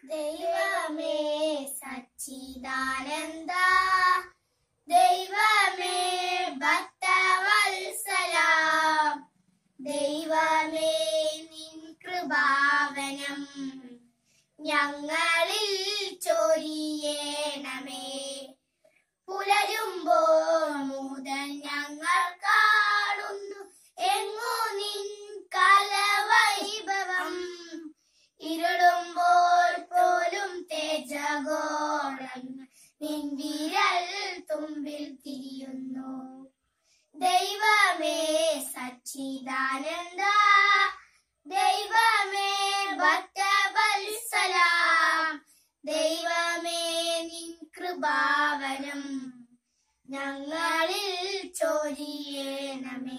ദൈവമേ സച്ചിദാനന്ദ ദൈവമേ ഭക്തവത്സല ദൈവമേ നിൻ കൃപാവനം ഞങ്ങളിൽ ചൊരിയേണമേ പുലരുമ്പോൾ മുതൽ ഞങ്ങൾ കാണുന്നു എങ്ങു നിൻ കലവൈഭവം ഇരുളുമ്പോൾ പോലും തേജഗോളങ്ങൾ നിൻ വിരൽ തുമ്പിൽ തിരിയുന്നു ദൈവമേ സച്ചിദാനന്ദ ദൈവമേ ഭക്തവത്സല ദൈവമേ നിൻ കൃപാവനം ഞങ്ങളിൽ ചൊരിയേണമേ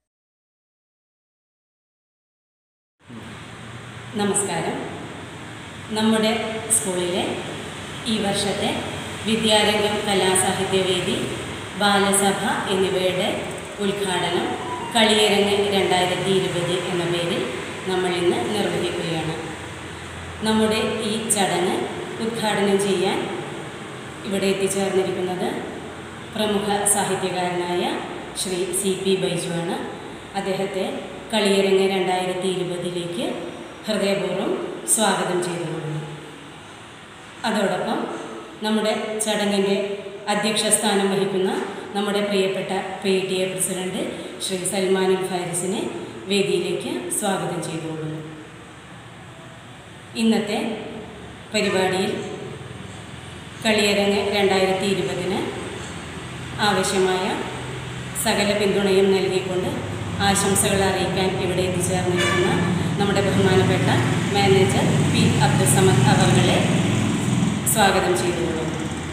നമസ്കാരം നമ്മുടെ സ്കൂളിലെ ഈ വർഷത്തെ വിദ്യാരംഗം കലാസാഹിത്യവേദി ബാലസഭ എന്നിവയുടെ ഉദ്ഘാടനം കളിയരങ്ങ് രണ്ടായിരത്തി ഇരുപത് എന്ന പേരിൽ നമ്മൾ ഇന്ന് നിർവഹിക്കുകയാണ് നമ്മുടെ ഈ ചടങ്ങ് ഉദ്ഘാടനം ചെയ്യാൻ ഇവിടെ എത്തിച്ചേർന്നിരിക്കുന്നത് പ്രമുഖ സാഹിത്യകാരനായ ശ്രീ സി പി ബൈജുവാണ് അദ്ദേഹത്തെ കളിയരങ്ങ് രണ്ടായിരത്തി ഇരുപതിലേക്ക് ഹൃദയപൂർവ്വം സ്വാഗതം ചെയ്തുകൊള്ളുന്നു അതോടൊപ്പം നമ്മുടെ ചടങ്ങിൻ്റെ അധ്യക്ഷസ്ഥാനം വഹിക്കുന്ന നമ്മുടെ പ്രിയപ്പെട്ട P T A president Shri Salmanul ഫാരിസിനെ വേദിയിലേക്ക് സ്വാഗതം ചെയ്തുകൊള്ളുന്നു ഇന്നത്തെ പരിപാടിയിൽ കളിയരങ്ങ് രണ്ടായിരത്തി ഇരുപതിന് ആവശ്യമായ സകല പിന്തുണയും നൽകിക്കൊണ്ട് ആശംസകൾ അറിയിക്കാൻ ഇവിടെ എത്തിച്ചേർന്നിരിക്കുന്ന നമ്മുടെ ബഹുമാനപ്പെട്ട മാനേജർ പി അബ്ദുസമദ് അവകളെ സ്വാഗതം ചെയ്തുകൊള്ളുന്നു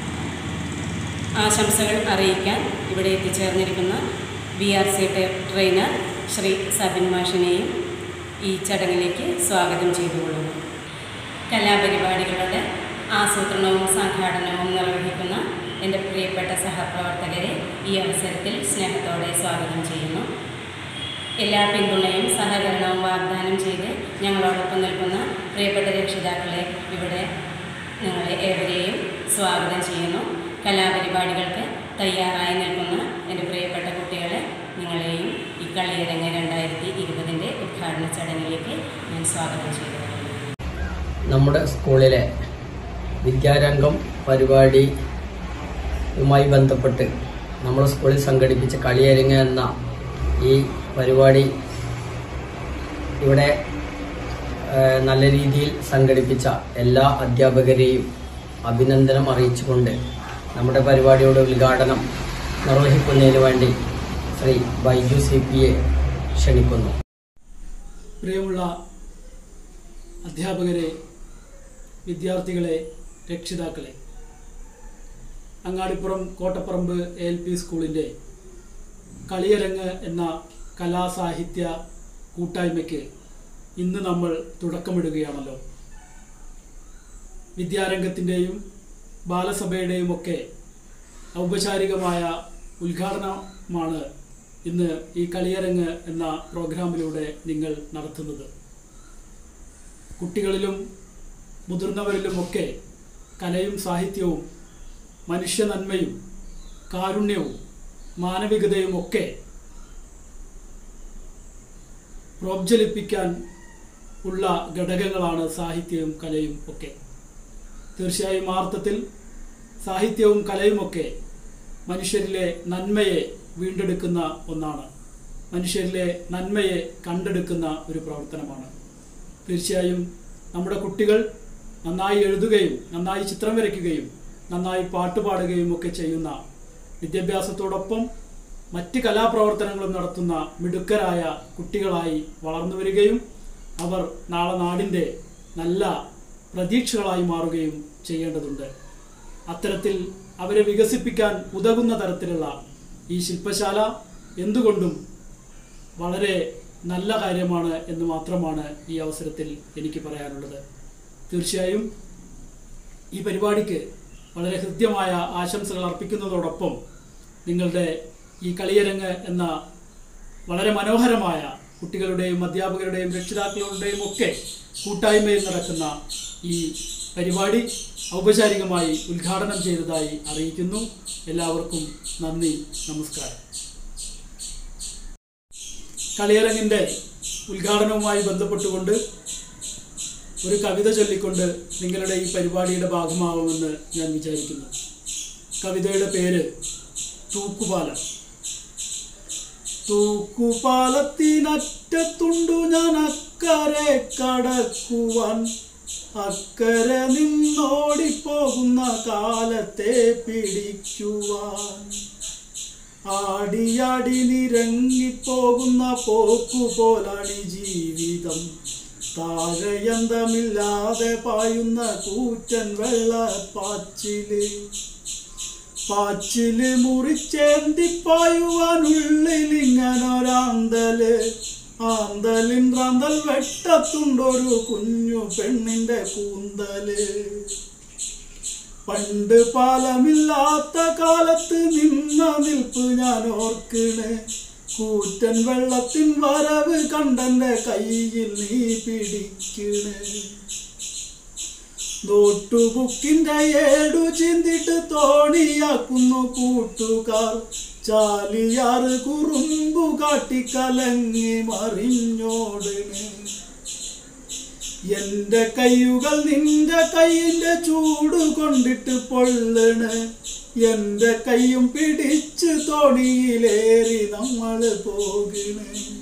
ആശംസകൾ അറിയിക്കാൻ ഇവിടെ എത്തിച്ചേർന്നിരിക്കുന്ന B R C trainer Shri Sabin മാഷിനെയും ഈ ചടങ്ങിലേക്ക് സ്വാഗതം ചെയ്തുകൊള്ളുന്നു കലാപരിപാടികളുടെ ആസൂത്രണവും സംഘാടനവും നിർവഹിക്കുന്ന എൻ്റെ പ്രിയപ്പെട്ട സഹപ്രവർത്തകരെ ഈ അവസരത്തിൽ സ്നേഹത്തോടെ സ്വാഗതം ചെയ്യുന്നു എല്ലാ പിന്തുണയും സഹകരണവും വാഗ്ദാനം ചെയ്ത് ഞങ്ങളോടൊപ്പം നിൽക്കുന്ന പ്രിയപ്പെട്ട രക്ഷിതാക്കളെ ഇവിടെ നിങ്ങളെ ഏവരെയും സ്വാഗതം ചെയ്യുന്നു കലാപരിപാടികൾക്ക് തയ്യാറായി നിൽക്കുന്ന എൻ്റെ പ്രിയപ്പെട്ട കുട്ടികളെ നിങ്ങളെയും ഈ കളിയരങ്ങ് രണ്ടായിരത്തി ഇരുപതിൻ്റെ ഉദ്ഘാടന ചടങ്ങിലേക്ക് ഞാൻ സ്വാഗതം ചെയ്തു നമ്മുടെ സ്കൂളിലെ വിദ്യാരംഗം പരിപാടിയുമായി ബന്ധപ്പെട്ട് നമ്മുടെ സ്കൂളിൽ സംഘടിപ്പിച്ച കളിയരങ്ങ് എന്ന ഈ പരിപാടി ഇവിടെ ഏഹ്, നല്ല രീതിയിൽ സംഘടിപ്പിച്ച എല്ലാ അധ്യാപകരെയും അഭിനന്ദനം അറിയിച്ചുകൊണ്ട് നമ്മുടെ പരിപാടിയുടെ ഉദ്ഘാടനം നിർവഹിക്കുന്നതിന് വേണ്ടി ശ്രീ ബൈജു സി പിയെ ക്ഷണിക്കുന്നു പ്രിയമുള്ള അധ്യാപകരെ വിദ്യാർത്ഥികളെ രക്ഷിതാക്കളെ അങ്ങാടിപ്പുറം കോട്ടപ്പറമ്പ് എൽ പി സ്കൂളിൻ്റെ കളിയരങ്ങ് എന്ന കലാസാഹിത്യ കൂട്ടായ്മയ്ക്ക് ഇന്ന് നമ്മൾ തുടക്കമിടുകയാണല്ലോ വിദ്യാരംഗത്തിൻ്റെയും ബാലസഭയുടെയും ഒക്കെ ഔപചാരികമായ ഉദ്ഘാടനമാണ് ഇന്ന് ഈ കളിയരങ്ങ് എന്ന പ്രോഗ്രാമിലൂടെ നിങ്ങൾ നടത്തുന്നത് കുട്ടികളിലും മുതിർന്നവരിലുമൊക്കെ കലയും സാഹിത്യവും മനുഷ്യ നന്മയും കാരുണ്യവും മാനവികതയും ഒക്കെ പ്രോജ്വലിപ്പിക്കാൻ ഉള്ള ഘടകങ്ങളാണ് സാഹിത്യവും കലയും ഒക്കെ തീർച്ചയായും ആ അർത്ഥത്തിൽ സാഹിത്യവും കലയുമൊക്കെ മനുഷ്യരിലെ നന്മയെ വീണ്ടെടുക്കുന്ന ഒന്നാണ് മനുഷ്യരിലെ നന്മയെ കണ്ടെടുക്കുന്ന ഒരു പ്രവർത്തനമാണ് തീർച്ചയായും നമ്മുടെ കുട്ടികൾ നന്നായി എഴുതുകയും നന്നായി ചിത്രം വരയ്ക്കുകയും നന്നായി പാട്ട് പാടുകയും ഒക്കെ ചെയ്യുന്ന വിദ്യാഭ്യാസത്തോടൊപ്പം മറ്റ് കലാപ്രവർത്തനങ്ങളും നടത്തുന്ന മിടുക്കരായ കുട്ടികളായി വളർന്നു വരികയും അവർ നാളെ നാടിൻ്റെ നല്ല പ്രതീക്ഷകളായി മാറുകയും ചെയ്യേണ്ടതുണ്ട് അത്തരത്തിൽ അവരെ വികസിപ്പിക്കാൻ ഉതകുന്ന തരത്തിലുള്ള ഈ ശില്പശാല എന്തുകൊണ്ടും വളരെ നല്ല കാര്യമാണ് എന്ന് മാത്രമാണ് ഈ അവസരത്തിൽ എനിക്ക് പറയാനുള്ളത് തീർച്ചയായും ഈ പരിപാടിക്ക് വളരെ ഹൃദ്യമായ ആശംസകൾ അർപ്പിക്കുന്നതോടൊപ്പം നിങ്ങളുടെ ഈ കളിയരങ്ങ് എന്ന വളരെ മനോഹരമായ കുട്ടികളുടെയും അധ്യാപകരുടെയും രക്ഷിതാക്കളുടെയും ഒക്കെ കൂട്ടായ്മയിൽ നടക്കുന്ന ഈ പരിപാടി ഔപചാരികമായി ഉദ്ഘാടനം ചെയ്തതായി അറിയിക്കുന്നു എല്ലാവർക്കും നന്ദി നമസ്കാരം കളിയരങ്ങിൻ്റെ ഉദ്ഘാടനവുമായി ബന്ധപ്പെട്ടുകൊണ്ട് ഒരു കവിത ചൊല്ലിക്കൊണ്ട് നിങ്ങളുടെ ഈ പരിപാടിയുടെ ഭാഗമാവുമെന്ന് ഞാൻ വിചാരിക്കുന്നു കവിതയുടെ പേര് തൂക്കുപാലം തൂക്കുപാലത്തിനറ്റത്തുണ്ടു ഞാൻ അക്കരെ കടക്കുവാൻ അക്കരെ നിന്നോടിപ്പോകുന്ന കാലത്തെ പിടിക്കുവാൻ ആടിയാടി നിരങ്ങിപ്പോകുന്ന പോക്കുപോലാണ് ജീവിതം താഴയന്തമില്ലാതെ പായുന്ന കൂറ്റൻ വെള്ളപ്പാച്ചില് പാച്ചില് മുറിച്ചേന്തി പായുവാനുള്ളിൽ ഇങ്ങനൊരാന്തല് ആന്തലിൻ റാന്തൽ വെട്ടത്തുണ്ടൊരു കുഞ്ഞു പെണ്ണിന്റെ കൂന്തല് പണ്ട് പാലമില്ലാത്ത കാലത്ത് നിന്ന നിൽപ്പ് ഞാൻ ഓർക്കണ് കൂറ്റൻ വെള്ളത്തിൻ വരവ് കണ്ടെന്റെ കയ്യിൽ നീ പിടിക്കണ് നോട്ടുബുക്കിന്റെ ഏടു ചിന്തിട്ട് തോണിയാക്കുന്നു കൂട്ടുകാർ ചാലിയാറ് കുറുമ്പു കാട്ടിക്കലങ്ങി മറിഞ്ഞോടണ് എന്റെ കയ്യുകൾ നിന്റെ കൈയിന്റെ ചൂട് കൊണ്ടിട്ട് പൊള്ളണ് എന്റെ കൈയും പിടിച്ച് തോണിയിലേറി നമ്മള് പോകണ്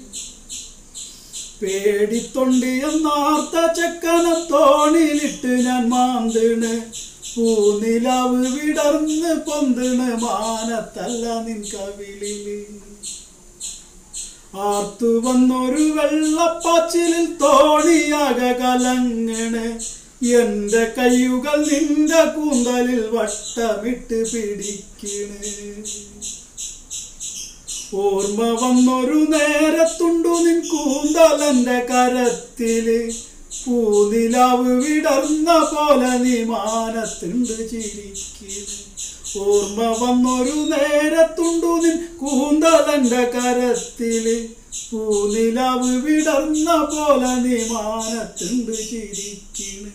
പേടിത്തൊണ്ടി എന്നാർത്ത ചെക്കന തോണിയിലിട്ട് ഞാൻ മാന്തണ് പൂനിലാവ് വിടർന്ന് പൊന്തണ് മാനത്തല്ല നിൻ കവിളില് ആർത്തു വന്നൊരു വെള്ളപ്പാച്ചിലിൽ തോണിയാകെ കലങ്ങണ് എന്റെ കയ്യുകൾ നിന്റെ കൂന്തലിൽ വട്ടമിട്ട് പിടിക്കണ് ഓർമ്മ വന്നൊരു നേരത്തുണ്ടു നിൻ കൂന്തലന്റെ കരത്തില് പൂനിലാവ് വിടർന്ന പോലെ നീ മാനത്തുണ്ട് ചിരിക്കണ് ഓർമ്മ വന്നൊരു നേരത്തുണ്ടു നിൻ കൂന്തലന്റെ കരത്തില് പൂനിലാവ് വിടർന്ന പോലെ നീ മാനത്തുണ്ട് ചിരിക്കണ്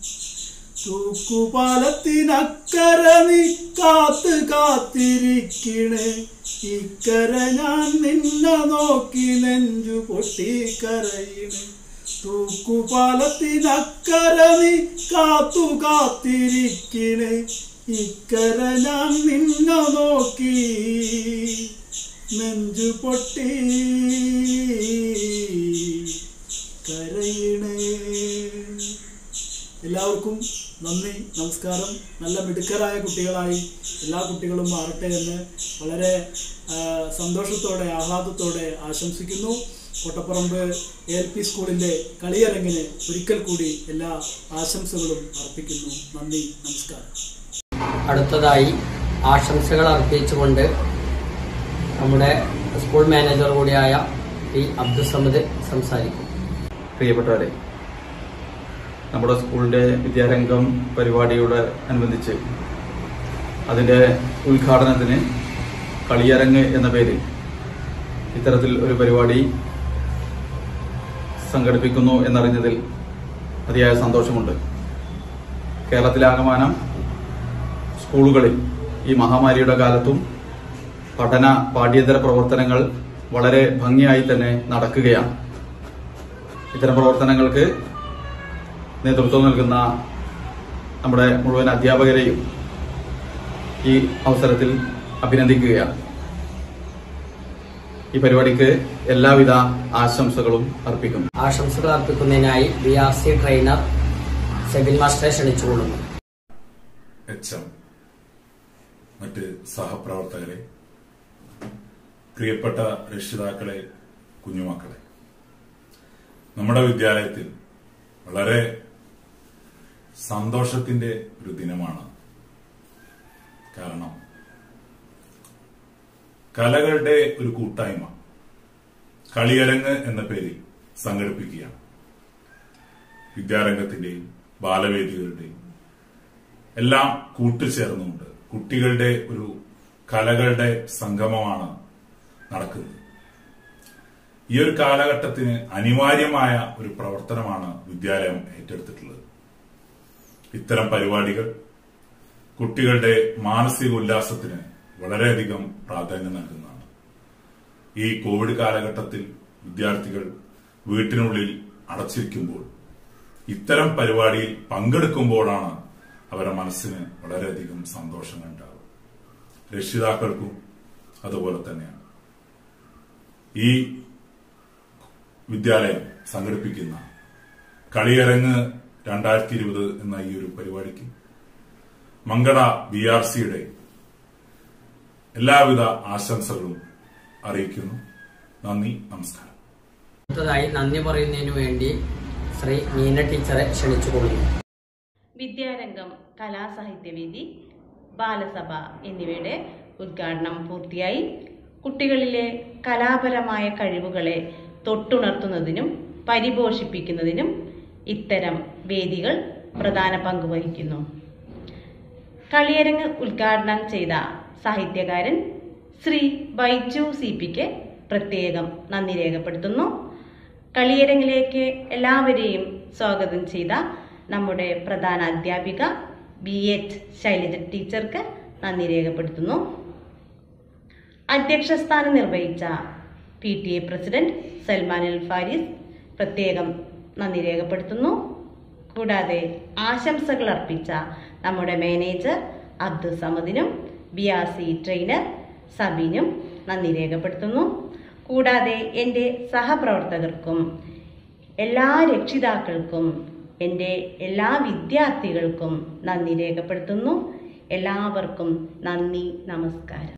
തൂക്കുപാലത്തിനക്കര നീ കാത്ത് കാത്തിരിക്കണ് ഇക്കര ഞാൻ നിന്നെ നോക്കി നെഞ്ചു പൊട്ടിക്കരയണ് തൂക്കുപാലത്തിനക്കര നീ കാത്തു കാത്തിരിക്കണ് ഇക്കര ഞാൻ നിന്നെ നോക്കി നെഞ്ചു പൊട്ടി കരയണേ എല്ലാവർക്കും നന്ദി നമസ്കാരം നല്ല മിടുക്കരായ കുട്ടികളായി എല്ലാ കുട്ടികളും മാറട്ടെ എന്ന് വളരെ ആ, സന്തോഷത്തോടെ ആഹ്ലാദത്തോടെ ആശംസിക്കുന്നു കോട്ടപ്പറമ്പ് എൽ പി സ്കൂളിൻ്റെ കളിയരങ്ങിന് ഒരിക്കൽ കൂടി എല്ലാ ആശംസകളും അർപ്പിക്കുന്നു നന്ദി നമസ്കാരം അടുത്തതായി ആശംസകൾ അർപ്പിച്ചുകൊണ്ട് നമ്മുടെ സ്കൂൾ മാനേജർ കൂടിയായ പി അബ്ദുസമദ് സംസാരിക്കും പ്രിയപ്പെട്ടവരെ നമ്മുടെ സ്കൂളിന്റെ വിദ്യാരംഗം പരിപാടിയോട് അനുബന്ധിച്ച് അതിന്റെ ഉദ്ഘാടനത്തിന് കളിയരങ്ങ് എന്ന പേരിൽ ഇത്തരത്തിൽ ഒരു പരിപാടി സംഘടിപ്പിക്കുന്നു എന്നറിഞ്ഞതിൽ അതിയായ സന്തോഷമുണ്ട് കേരളത്തിലാകമാനം സ്കൂളുകളിൽ ഈ മഹാമാരിയുടെ കാലത്തും പഠന പാഠ്യേതര പ്രവർത്തനങ്ങൾ വളരെ ഭംഗിയായി തന്നെ നടക്കുകയാണ് ഇത്തരം പ്രവർത്തനങ്ങൾക്ക് നേതൃത്വം നൽകുന്ന നമ്മുടെ മുഴുവൻ അധ്യാപകരെയും ഈ അവസരത്തിൽ അഭിനന്ദിക്കുകയാണ് ഈ പരിപാടിക്ക് എല്ലാവിധ ആശംസകളും അർപ്പിക്കുന്നു ആശംസകൾ അർപ്പിക്കുന്നതിനായി B R C trainer Sebin മാസ്റ്ററെ ക്ഷണിച്ചുകൊള്ളുന്നു എച്ച് എം മറ്റ് സഹപ്രവർത്തകരെ പ്രിയപ്പെട്ട രക്ഷിതാക്കളെ കുഞ്ഞുമക്കളെ നമ്മുടെ വിദ്യാലയത്തിൽ വളരെ സന്തോഷത്തിന്റെ ഒരു ദിനമാണ് കാരണം കലകളുടെ ഒരു കൂട്ടായ്മ കളിയരങ്ങ് എന്ന പേരിൽ സംഘടിപ്പിക്കുകയാണ് വിദ്യാരംഗത്തിന്റെയും ബാലവേദികളുടെയും എല്ലാം കൂട്ടുചേർന്നുകൊണ്ട് കുട്ടികളുടെ ഒരു കലകളുടെ സംഗമമാണ് നടക്കുന്നത് ഈ ഒരു കാലഘട്ടത്തിന് അനിവാര്യമായ ഒരു പ്രവർത്തനമാണ് വിദ്യാലയം ഏറ്റെടുത്തിട്ടുള്ളത് ഇത്തരം പരിപാടികൾ കുട്ടികളുടെ മാനസിക ഉല്ലാസത്തിന് വളരെയധികം പ്രാധാന്യം നൽകുന്നതാണ് ഈ കോവിഡ് കാലഘട്ടത്തിൽ വിദ്യാർത്ഥികൾ വീട്ടിനുള്ളിൽ അടച്ചിരിക്കുമ്പോൾ ഇത്തരം പരിപാടിയിൽ പങ്കെടുക്കുമ്പോഴാണ് അവരുടെ മനസ്സിന് വളരെയധികം സന്തോഷങ്ങളുണ്ടാവുക രക്ഷിതാക്കൾക്കും അതുപോലെ തന്നെയാണ് ഈ വിദ്യാലയം സംഘടിപ്പിക്കുന്ന കളിയരങ്ങ് രണ്ടായിരത്തി ഇരുപത് എന്ന ഈ ഒരു പരിപാടിക്ക് മങ്കട ബി ആർ സിയുടെ എല്ലാവിധ ആശംസകളും അറിയിക്കുന്നു നന്ദി നമസ്കാരം അടുത്തതായി നന്ദി പറയുന്നതിനു വേണ്ടി ശ്രീ മീന ടീച്ചറെ ക്ഷണിച്ചുകൊള്ളുന്നു വിദ്യാരംഗം കലാസാഹിത്യവേദി ബാലസഭ എന്നിവയുടെ ഉദ്ഘാടനം പൂർത്തിയായി കുട്ടികളിലെ കലാപരമായ കഴിവുകളെ തൊട്ടുണർത്തുന്നതിനും പരിപോഷിപ്പിക്കുന്നതിനും ഇത്തരം വേദികൾ പ്രധാന പങ്ക് വഹിക്കുന്നു കളിയരങ്ങ് ഉദ്ഘാടനം ചെയ്ത സാഹിത്യകാരൻ ശ്രീ ബൈജു സി പിക്ക് പ്രത്യേകം നന്ദി രേഖപ്പെടുത്തുന്നു കളിയരങ്ങിലേക്ക് എല്ലാവരെയും സ്വാഗതം ചെയ്ത നമ്മുടെ പ്രധാന അധ്യാപിക ബി എച്ച് ശൈലജ ടീച്ചർക്ക് നന്ദി രേഖപ്പെടുത്തുന്നു അധ്യക്ഷസ്ഥാനം നിർവഹിച്ച P T A president Salman Al Faris പ്രത്യേകം നന്ദി രേഖപ്പെടുത്തുന്നു കൂടാതെ ആശംസകൾ അർപ്പിച്ച നമ്മുടെ മാനേജർ അബ്ദുൾ സമദിനും ബി ആർ സി ട്രെയിനർ സബിനും നന്ദി രേഖപ്പെടുത്തുന്നു കൂടാതെ എൻ്റെ സഹപ്രവർത്തകർക്കും എല്ലാ രക്ഷിതാക്കൾക്കും എൻ്റെ എല്ലാ വിദ്യാർത്ഥികൾക്കും നന്ദി രേഖപ്പെടുത്തുന്നു എല്ലാവർക്കും നന്ദി നമസ്കാരം